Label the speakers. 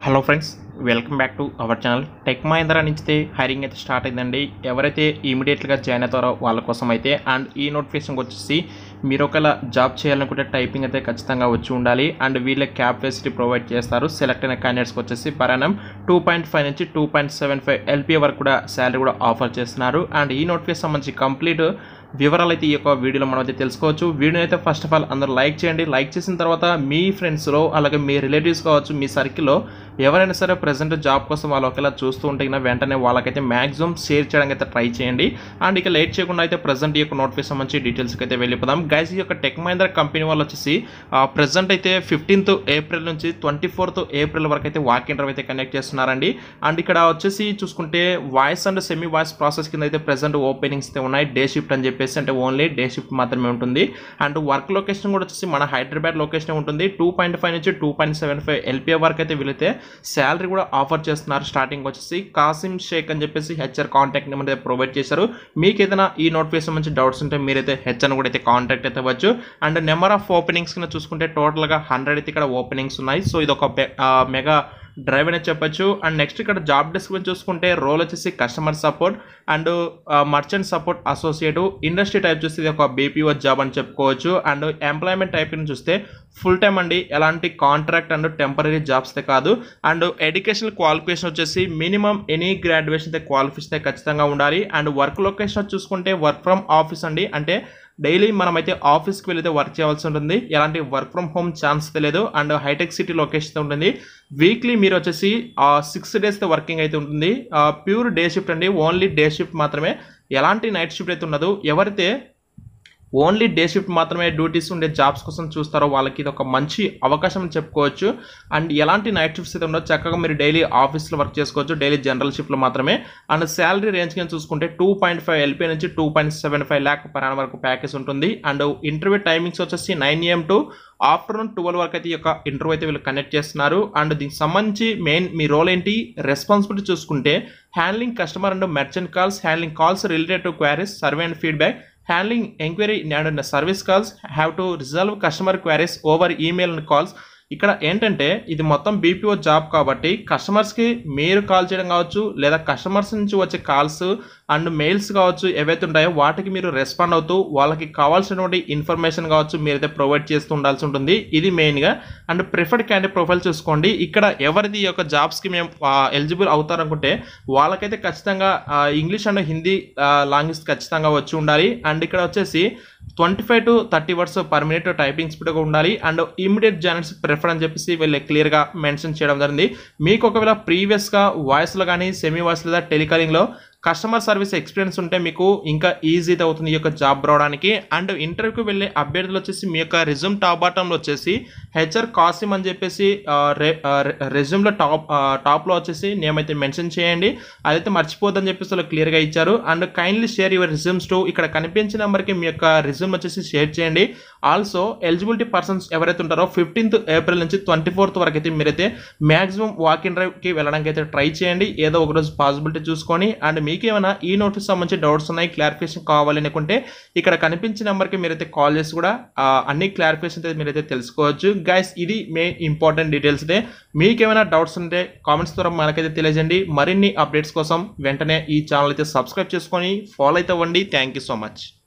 Speaker 1: hello friends welcome back to our channel tech Mahindra నుంచి hiring అయితే start అయిందండి ఎవరైతే ఇమీడియట్గా జాయిన్ అవుతారో వాళ్ళ కోసం అయితే అండ్ ఈ నోటిఫికేషన్ వచ్చేసి మీరు ఒకవేళ జాబ్ చేయాలనుకుంటే టైపింగ్ అయితే ఖచ్చితంగా వచ్చి ఉండాలి అండ్ వీళ్ళ క్యాబ్ ఫెసిలిటీ ప్రొవైడ్ చేస్తారు సెలెక్ట్ అయిన క్యాండిడేట్స్కి వచ్చేసి పరాణం టూ పాయింట్ ఫైవ్ నుంచి two point seven five L వరకు కూడా శాలరీ కూడా ఆఫర్ చేస్తున్నారు అండ్ ఈ నోటిఫికేషన్ సంబంధించి కంప్లీట్ వివరాలు అయితే ఈ యొక్క వీడియోలో మనం అయితే తెలుసుకోవచ్చు వీడియో అయితే ఫస్ట్ ఆఫ్ ఆల్ అందరూ లైక్ చేయండి లైక్ చేసిన తర్వాత మీ ఫ్రెండ్స్లో అలాగే మీ రిలేటివ్స్ కావచ్చు మీ సర్కిల్లో ఎవరైనా సరే ప్రజెంట్ జాబ్ కోసం వాళ్ళు ఒకవేళ చూస్తూ ఉంటే కనుక వెంటనే వాళ్ళకైతే మాక్సిమం షేర్ చేయడానికి అయితే ట్రై చేయండి అండ్ ఇక లేట్ చేయకుండా అయితే ప్రజెంట్ ఈ యొక్క నోటిఫికేషన్ సంబంధించి డీటెయిల్స్కి అయితే వెళ్ళిపోదాం గైస్ ఈ యొక్క టెక్ మహేంద్ర కంపెనీ వాళ్ళు వచ్చేసి ప్రజెంట్ అయితే ఫిఫ్టీన్త్ ఏప్రిల్ నుంచి ట్వంటీ ఫోర్త్ ఏప్రిల్ వరకు అయితే వాక్ ఇంటర్వ్యూ అయితే కండక్ట్ చేస్తున్నారండి అండ్ ఇక్కడ వచ్చేసి చూసుకుంటే voice and semi voice process కింద అయితే ప్రజెంట్ ఓపెనింగ్స్ అయితే ఉన్నాయి డే షిఫ్ట్ అని చెప్పేసి అంటే ఓన్లీ డే షిఫ్ట్ మాత్రమే ఉంటుంది అండ్ వర్క్ లొకేషన్ కూడా వచ్చేసి మన హైదరాబాద్ లొకేషన్ ఉంటుంది టూ పాయింట్ ఫైవ్ నుంచి two point seven five L వరకు అయితే వీళ్ళైతే శాలరీ కూడా ఆఫర్ చేస్తున్నారు స్టార్టింగ్ వచ్చేసి కాసిం షేక్ అని చెప్పేసి హెచ్ఆర్ కాంటాక్ట్ నెంబర్ అయితే ప్రొవైడ్ చేశారు మీకు ఏదైనా ఈ నోటిఫికేషన్ నుంచి డౌట్స్ ఉంటే మీరైతే హెచ్ఆర్ కూడా అయితే కాంటాక్ట్ అయితే అవ్వచ్చు అండ్ నెంబర్ ఆఫ్ ఓపెనింగ్స్ కింద చూసుకుంటే టోటల్గా హండ్రెడ్ అయితే ఇక్కడ ఓపెనింగ్స్ ఉన్నాయి సో ఇది ఒక మెగా డ్రైవ్ అనేది చెప్పొచ్చు అండ్ నెక్స్ట్ ఇక్కడ జాబ్ డిస్క్రిప్షన్ చూసుకుంటే రోల్ వచ్చేసి customer support and merchant support associate industry type చూస్తే ఇది ఒక బీపీఓ జాబ్ అని చెప్పుకోవచ్చు అండ్ ఎంప్లాయ్మెంట్ టైప్ చూస్తే ఫుల్ టైం అండి ఎలాంటి కాంట్రాక్ట్ అండ్ టెంపరీ జాబ్స్ అయితే కాదు అండ్ ఎడ్యుకేషనల్ క్వాలిఫికేషన్ వచ్చేసి మినిమం ఎనీ గ్రాడ్యుయేషన్ అయితే క్వాలిఫికేషన్ అయితే ఖచ్చితంగా ఉండాలి అండ్ వర్క్ లొకేషన్ చూసుకుంటే వర్క్ ఫ్రమ్ ఆఫీస్ అండి అంటే డైలీ మనమైతే ఆఫీస్కి వెళ్ళితే వర్క్ చేయాల్సి ఉంటుంది ఎలాంటి వర్క్ ఫ్రమ్ హోమ్ ఛాన్స్ తెలియదు అండ్ హైటెక్ సిటీ లొకేషన్ ఉంటుంది వీక్లీ మీరు వచ్చేసి సిక్స్ డేస్ వర్కింగ్ అయితే ఉంటుంది ప్యూర్ డే షిఫ్ట్ అండి ఓన్లీ డే షిఫ్ట్ మాత్రమే ఎలాంటి నైట్ షిఫ్ట్ అయితే ఉండదు ఎవరైతే ఓన్లీ డే షిఫ్ట్ మాత్రమే డ్యూటీస్ ఉండే జాబ్స్ కోసం చూస్తారో వాళ్ళకి ఇది ఒక మంచి అవకాశం అని చెప్పుకోవచ్చు అండ్ ఎలాంటి నైట్ షిఫ్ట్స్ అయితే ఉండవు చక్కగా మీరు డైలీ ఆఫీస్లో వర్క్ చేసుకోవచ్చు డైలీ జనరల్ షిఫ్ట్లో మాత్రమే అండ్ శాలరీ రేంజ్ కింద చూసుకుంటే టూ పాయింట్ ఫైవ్ ఎల్పీ నుంచి two point seven five lakh per annum వరకు ప్యాకేజ్ ఉంటుంది అండ్ ఇంటర్వ్యూ టైమింగ్స్ వచ్చేసి nine AM to afternoon twelve వరకు అయితే ఈ యొక్క ఇంటర్వ్యూ అయితే వీళ్ళు కండక్ట్ చేస్తున్నారు అండ్ దీనికి సంబంధించి మెయిన్ మీ రోల్ ఏంటి రెస్పాన్సిబిలిటీ చూసుకుంటే handling customer and merchant calls handling calls related to queries survey and feedback handling inquiry and service calls have to resolve customer queries over email and calls ఇక్కడ ఏంటంటే ఇది మొత్తం BPO job కాబట్టి కస్టమర్స్కి మీరు call చేయడం కావచ్చు లేదా కస్టమర్స్ నుంచి వచ్చే కాల్స్ అండ్ మెయిల్స్ కావచ్చు ఏవైతే ఉంటాయో వాటికి మీరు రెస్పాండ్ అవుతూ వాళ్ళకి కావాల్సినటువంటి ఇన్ఫర్మేషన్ కావచ్చు మీరైతే ప్రొవైడ్ చేస్తూ ఉండాల్సి ఉంటుంది ఇది మెయిన్గా అండ్ ప్రిఫర్డ్ క్యాండిడేట్ ప్రొఫైల్ చూసుకోండి ఇక్కడ ఎవరిది యొక్క జాబ్స్కి మేము ఎలిజిబుల్ అవుతారనుకుంటే వాళ్ళకైతే ఖచ్చితంగా ఇంగ్లీష్ అండ్ హిందీ లాంగ్వేజ్ ఖచ్చితంగా వచ్చి ఉండాలి అండ్ ఇక్కడ వచ్చేసి twenty five to thirty words per minute typing speed ఉండాలి అండ్ ఇమీడియట్ జాయినర్స్ ప్రిఫర్ అని చెప్పేసి వీళ్ళు క్లియర్గా మెన్షన్ చేయడం జరిగింది మీకు ఒకవేళ ప్రీవియస్గా వాయిస్లో కానీ సెమీ వాయిస్ లేదా టెలికాలింగ్లో కస్టమర్ సర్వీస్ ఎక్స్పీరియన్స్ ఉంటే మీకు ఇంకా ఈజీ అవుతుంది ఈ యొక్క జాబ్ రావడానికి అండ్ ఇంటర్వ్యూకి వెళ్ళే అభ్యర్థులు వచ్చేసి మీ యొక్క రిజ్యూమ్ టాప్ బాటంలో వచ్చేసి హెచ్ఆర్ కాసిమ్ అని చెప్పేసి రెజ్యూమ్లో టాప్ టాప్లో వచ్చేసి నేమ్ అయితే మెన్షన్ చేయండి అదైతే మర్చిపోద్దని చెప్పేసి వాళ్ళు క్లియర్గా ఇచ్చారు and kindly share your resumes to ఇక్కడ కనిపించిన నెంబర్కి మీ యొక్క రిజ్యూమ్ వచ్చేసి షేర్ చేయండి ఆల్సో ఎలిజిబిలిటీ పర్సన్స్ ఎవరైతే ఉంటారో ఫిఫ్టీన్త్ ఏప్రిల్ నుంచి ట్వంటీ ఫోర్త్ వరకు అయితే మీరైతే మ్యాక్సిమం వాక్ ఇన్ డ్రైవ్కి వెళ్ళడానికి అయితే ట్రై చేయండి ఏదో ఒక రోజు పాసిబిలిటీ చూసుకొని అండ్ మీకు ఏమైనా ఈ నోటీస్ సంబంధించి డౌట్స్ ఉన్నాయి క్లారిఫికేషన్ కావాలి అనుకుంటే ఇక్కడ కనిపించిన నెంబర్కి మీరైతే కాల్ చేసి కూడా అన్ని క్లారిఫికేషన్ అయితే మీరైతే తెలుసుకోవచ్చు గైస్ ఇది మెయిన్ ఇంపార్టెంట్ డీటెయిల్స్ అయితే మీకు ఏమైనా డౌట్స్ ఉంటే కామెంట్స్ ద్వారా మనకైతే తెలియజేయండి మరిన్ని అప్డేట్స్ కోసం వెంటనే ఈ ఛానల్ అయితే సబ్స్క్రైబ్ చేసుకొని ఫాలో అయితే అవ్వండి థ్యాంక్ యూ సో మచ్